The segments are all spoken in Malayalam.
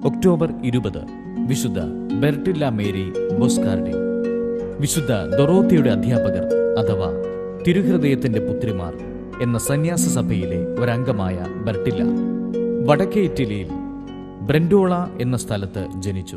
ഒക്ടോബർ ഇരുപത് വിശുദ്ധ ബെർട്ടില്ല മേരി ബൊസ്കാർഡി വിശുദ്ധ ദൊറോത്തിയുടെ അധ്യാപകർ അഥവാ തിരുഹൃദയത്തിന്റെ പുത്രിമാർ എന്ന സന്യാസ സഭയിലെ ഒരംഗമായ ബെർട്ടില്ല വടക്കേ ഇറ്റലിയിൽ ബ്രെൻഡോള എന്ന സ്ഥലത്ത് ജനിച്ചു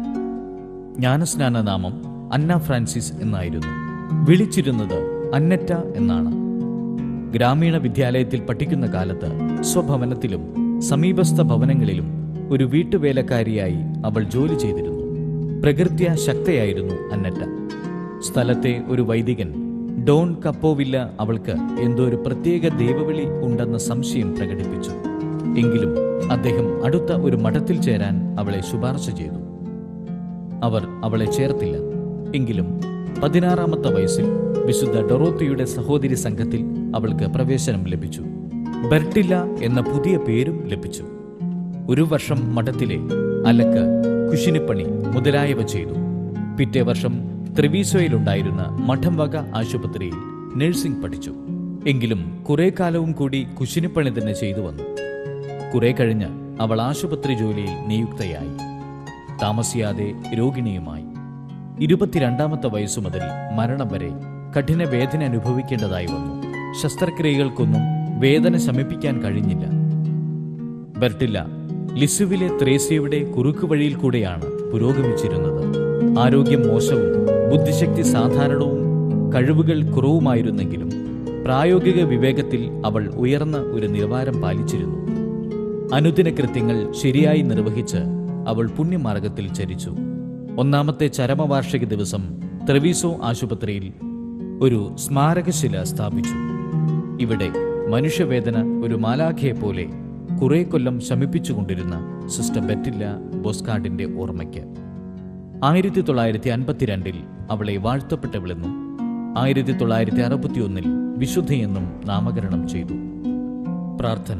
ജ്ഞാനസ്നാന നാമം അന്ന ഫ്രാൻസിസ് എന്നായിരുന്നു വിളിച്ചിരുന്നത് അന്നറ്റ എന്നാണ് ഗ്രാമീണ വിദ്യാലയത്തിൽ പഠിക്കുന്ന കാലത്ത് സ്വഭവനത്തിലും സമീപസ്ഥ ഭവനങ്ങളിലും ഒരു വീട്ടുവേലക്കാരിയായി അവൾ ജോലി ചെയ്തിരുന്നു പ്രകൃത്യ ശക്തയായിരുന്നു അന്നറ്റ സ്ഥലത്തെ ഒരു വൈദികൻ ഡോൺ കപ്പോവില്ല അവൾക്ക് എന്തോ ഒരു പ്രത്യേക ദൈവവിളി ഉണ്ടെന്ന സംശയം പ്രകടിപ്പിച്ചു എങ്കിലും അദ്ദേഹം അടുത്ത ഒരു മഠത്തിൽ ചേരാൻ അവളെ ശുപാർശ ചെയ്തു അവർ അവളെ ചേർത്തില്ല എങ്കിലും പതിനാറാമത്തെ വയസ്സിൽ വിശുദ്ധ ഡൊറോത്തിയുടെ സഹോദരി സംഘത്തിൽ അവൾക്ക് പ്രവേശനം ലഭിച്ചു ബെർട്ടില്ല എന്ന പുതിയ പേരും ലഭിച്ചു ഒരു വർഷം മഠത്തിലെ അലക്ക് കുശിനിപ്പണി മുതലായവ ചെയ്തു പിറ്റേ വർഷം ത്രിവീസോയിലുണ്ടായിരുന്ന മഠം വക ആശുപത്രിയിൽ നഴ്സിംഗ് പഠിച്ചു എങ്കിലും കുറെ കാലവും കൂടി കുശിനിപ്പണി തന്നെ ചെയ്തു വന്നു കുറെ കഴിഞ്ഞ് അവൾ ആശുപത്രി ജോലിയിൽ നിയുക്തയായി താമസിയാതെ രോഗിണിയുമായി ഇരുപത്തിരണ്ടാമത്തെ വയസ്സു മുതൽ മരണം വരെ കഠിന വേദന അനുഭവിക്കേണ്ടതായി വന്നു ശസ്ത്രക്രിയകൾക്കൊന്നും വേദന ശമിപ്പിക്കാൻ കഴിഞ്ഞില്ല ബെർട്ടില്ല ലിസുവിലെ ത്രേസ്യയുടെ കുറുക്കുവഴിയിൽ കൂടെയാണ് പുരോഗമിച്ചിരുന്നത് ആരോഗ്യം മോശവും ബുദ്ധിശക്തി സാധാരണവും കഴിവുകൾ കുറവുമായിരുന്നെങ്കിലും പ്രായോഗിക വിവേകത്തിൽ അവൾ ഉയർന്ന ഒരു നിലവാരം പാലിച്ചിരുന്നു അനുദിന കൃത്യങ്ങൾ ശരിയായി നിർവഹിച്ച് അവൾ പുണ്യമാർഗത്തിൽ ചരിച്ചു ഒന്നാമത്തെ ചരമവാർഷിക ദിവസം ത്രെവീസോ ആശുപത്രിയിൽ ഒരു സ്മാരകശില സ്ഥാപിച്ചു ഇവിടെ മനുഷ്യവേദന ഒരു മാലാഖയെ പോലെ കുറെ കൊല്ലം ശമിപ്പിച്ചുകൊണ്ടിരുന്ന സിസ്റ്റർ ബെറ്റില്ല ബോസ്കാർഡിന്റെ ഓർമ്മയ്ക്ക് ആയിരത്തി തൊള്ളായിരത്തി അൻപത്തിരണ്ടിൽ അവളെ വാഴ്ത്തപ്പെട്ടവളെന്നും ആയിരത്തി തൊള്ളായിരത്തി അറുപത്തിയൊന്നിൽ വിശുദ്ധയെന്നും നാമകരണം ചെയ്തു പ്രാർത്ഥന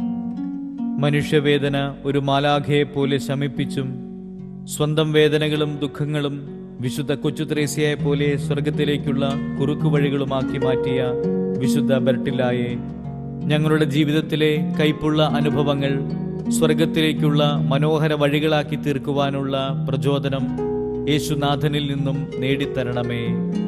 മനുഷ്യവേദന ഒരു മാലാഖയെ പോലെ ശമിപ്പിച്ചും സ്വന്തം വേദനകളും ദുഃഖങ്ങളും വിശുദ്ധ കൊച്ചു ത്രേസ്യയെ പോലെ സ്വർഗത്തിലേക്കുള്ള കുറുക്കുവഴികളുമാക്കി മാറ്റിയ വിശുദ്ധ ബെർട്ടില്ലായെ ഞങ്ങളുടെ ജീവിതത്തിലെ കൈപ്പുള്ള അനുഭവങ്ങൾ സ്വർഗത്തിലേക്കുള്ള മനോഹര വഴികളാക്കി തീർക്കുവാനുള്ള പ്രചോദനം യേശുനാഥനിൽ നിന്നും നേടിത്തരണമേ